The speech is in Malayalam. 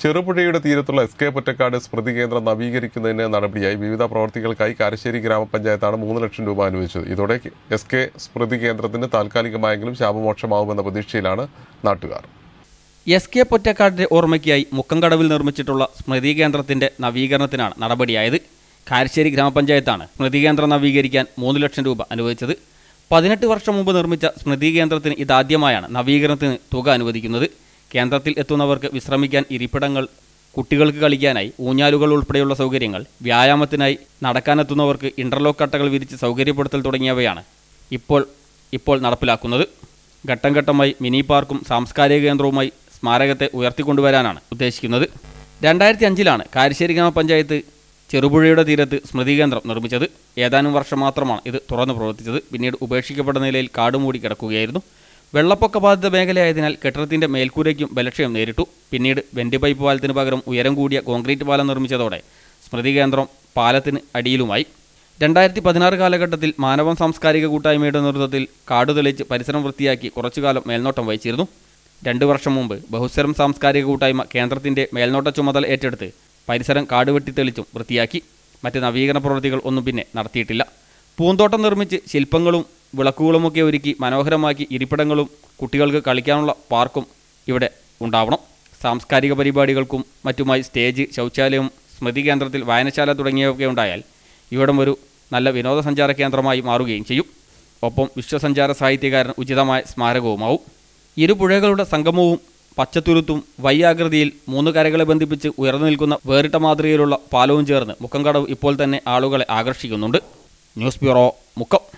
ചെറുപുഴയുടെ തീരത്തുള്ള എസ് കെ പൊറ്റക്കാട് സ്മൃതി കേന്ദ്രം നവീകരിക്കുന്നതിന് നടപടിയായി വിവിധ പ്രവർത്തികൾക്കായി കാരശ്ശേരി ഗ്രാമപഞ്ചായത്താണ് മൂന്ന് ലക്ഷം രൂപ അനുവദിച്ചത് ഇതോടെ എസ് കെ സ്മൃതി കേന്ദ്രത്തിന് താൽക്കാലികമായെങ്കിലും ശാപമോക്ഷമാവുമെന്ന പ്രതീക്ഷയിലാണ് നാട്ടുകാർ എസ് കെ പൊറ്റക്കാടിന്റെ ഓർമ്മയ്ക്കായി മുക്കംകടവിൽ നിർമ്മിച്ചിട്ടുള്ള സ്മൃതി കേന്ദ്രത്തിന്റെ നവീകരണത്തിനാണ് നടപടിയായത് കാരശ്ശേരി ഗ്രാമപഞ്ചായത്താണ് സ്മൃതി കേന്ദ്രം നവീകരിക്കാൻ മൂന്ന് ലക്ഷം രൂപ അനുവദിച്ചത് പതിനെട്ട് വർഷം മുമ്പ് നിർമ്മിച്ച സ്മൃതി കേന്ദ്രത്തിന് ഇതാദ്യമായാണ് നവീകരണത്തിന് തുക അനുവദിക്കുന്നത് കേന്ദ്രത്തിൽ എത്തുന്നവർക്ക് വിശ്രമിക്കാൻ ഇരിപ്പിടങ്ങൾ കുട്ടികൾക്ക് കളിക്കാനായി ഊഞ്ഞാലുകൾ ഉൾപ്പെടെയുള്ള സൗകര്യങ്ങൾ വ്യായാമത്തിനായി നടക്കാനെത്തുന്നവർക്ക് ഇന്റർലോക്ക് കട്ടകൾ വിരിച്ച് സൗകര്യപ്പെടുത്തൽ തുടങ്ങിയവയാണ് ഇപ്പോൾ ഇപ്പോൾ നടപ്പിലാക്കുന്നത് ഘട്ടം ഘട്ടമായി മിനി പാർക്കും സാംസ്കാരിക കേന്ദ്രവുമായി സ്മാരകത്തെ ഉയർത്തിക്കൊണ്ടുവരാനാണ് ഉദ്ദേശിക്കുന്നത് രണ്ടായിരത്തി അഞ്ചിലാണ് കാരശ്ശേരി ഗ്രാമപഞ്ചായത്ത് ചെറുപുഴയുടെ തീരത്ത് സ്മൃതി കേന്ദ്രം നിർമ്മിച്ചത് ഏതാനും വർഷം മാത്രമാണ് ഇത് തുറന്നു പ്രവർത്തിച്ചത് പിന്നീട് ഉപേക്ഷിക്കപ്പെട്ട നിലയിൽ കാടുമൂടി കിടക്കുകയായിരുന്നു വെള്ളപ്പൊക്ക ബാധിത മേഖലയായതിനാൽ കെട്ടിടത്തിന്റെ മേൽക്കൂരയ്ക്കും ബലക്ഷയം നേരിട്ടു പിന്നീട് വെന്റ് പൈപ്പ് പാലത്തിന് പകരം ഉയരം കൂടിയ കോൺക്രീറ്റ് പാലം നിർമ്മിച്ചതോടെ സ്മൃതി കേന്ദ്രം പാലത്തിന് അടിയിലുമായി രണ്ടായിരത്തി പതിനാറ് കാലഘട്ടത്തിൽ മാനവം സാംസ്കാരിക കൂട്ടായ്മയുടെ നേതൃത്വത്തിൽ കാട് തെളിച്ച് പരിസരം വൃത്തിയാക്കി കുറച്ചുകാലം മേൽനോട്ടം വഹിച്ചിരുന്നു രണ്ടു വർഷം മുമ്പ് ബഹുസ്വരം സാംസ്കാരിക കൂട്ടായ്മ കേന്ദ്രത്തിന്റെ മേൽനോട്ട ചുമതല ഏറ്റെടുത്ത് പരിസരം കാട് വെട്ടിത്തെളിച്ചും വൃത്തിയാക്കി മറ്റ് നവീകരണ പ്രവൃത്തികൾ ഒന്നും പിന്നെ നടത്തിയിട്ടില്ല പൂന്തോട്ടം നിർമ്മിച്ച് ശില്പങ്ങളും വിളക്കുകളുമൊക്കെ ഒരുക്കി മനോഹരമാക്കി ഇരിപ്പിടങ്ങളും കുട്ടികൾക്ക് കളിക്കാനുള്ള പാർക്കും ഇവിടെ ഉണ്ടാവണം സാംസ്കാരിക പരിപാടികൾക്കും മറ്റുമായി സ്റ്റേജ് ശൗചാലയം സ്മൃതി കേന്ദ്രത്തിൽ വായനശാല തുടങ്ങിയവയൊക്കെ ഉണ്ടായാൽ ഇവിടം ഒരു നല്ല വിനോദസഞ്ചാര കേന്ദ്രമായി മാറുകയും ചെയ്യും ഒപ്പം വിശ്വസഞ്ചാര സാഹിത്യകാരൻ ഉചിതമായ സ്മാരകവുമാവും ഇരു പുഴകളുടെ സംഗമവും പച്ചത്തുരുത്തും വയ്യാകൃതിയിൽ മൂന്ന് കരകളെ ബന്ധിപ്പിച്ച് ഉയർന്നു നിൽക്കുന്ന വേറിട്ട മാതൃകയിലുള്ള പാലവും ചേർന്ന് മുക്കംകടവ് ഇപ്പോൾ തന്നെ ആളുകളെ ആകർഷിക്കുന്നുണ്ട് ന്യൂസ് ബ്യൂറോ മുക്കം